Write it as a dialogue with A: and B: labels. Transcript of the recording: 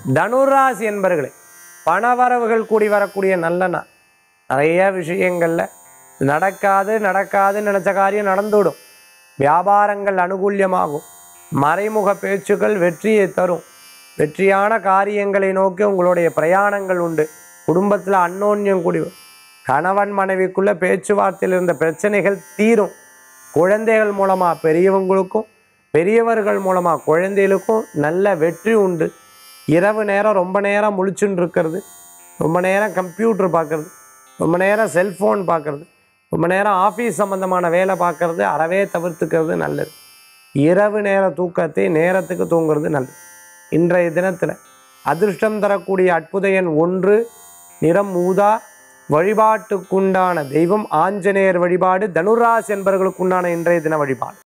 A: தனுராசி என்பர்களே பணவரவுகள் கூடி வரக்கூடிய நல்ல நாள் நிறைய விஷயங்களில் நடக்காது நடக்காதுன்னு நினச்ச காரியம் நடந்துவிடும் வியாபாரங்கள் அனுகூல்யமாகும் மறைமுக பேச்சுக்கள் வெற்றியை தரும் வெற்றியான காரியங்களை நோக்கி உங்களுடைய பிரயாணங்கள் உண்டு குடும்பத்தில் அன்னோன்யம் கூடி வரும். கணவன் மனைவிக்குள்ள பேச்சுவார்த்தையில் இருந்த பிரச்சனைகள் தீரும் குழந்தைகள் மூலமாக பெரியவங்களுக்கும் பெரியவர்கள் மூலமாக குழந்தைகளுக்கும் நல்ல வெற்றி உண்டு இரவு நேரம் ரொம்ப நேரம் முழிச்சுன்னு இருக்கிறது ரொம்ப நேரம் கம்ப்யூட்டர் பார்க்கறது ரொம்ப நேரம் செல்ஃபோன் பார்க்கறது ரொம்ப நேரம் ஆஃபீஸ் சம்மந்தமான வேலை பார்க்கறது அறவே தவிர்த்துக்கிறது நல்லது இரவு நேர தூக்கத்தை நேரத்துக்கு தூங்குறது நல்லது இன்றைய தினத்தில் அதிர்ஷ்டம் தரக்கூடிய அற்புத எண் ஒன்று நிறம் ஊதா வழிபாட்டுக்குண்டான தெய்வம் ஆஞ்சநேயர் வழிபாடு தனுராசி என்பவர்களுக்குண்டான இன்றைய தின வழிபாடு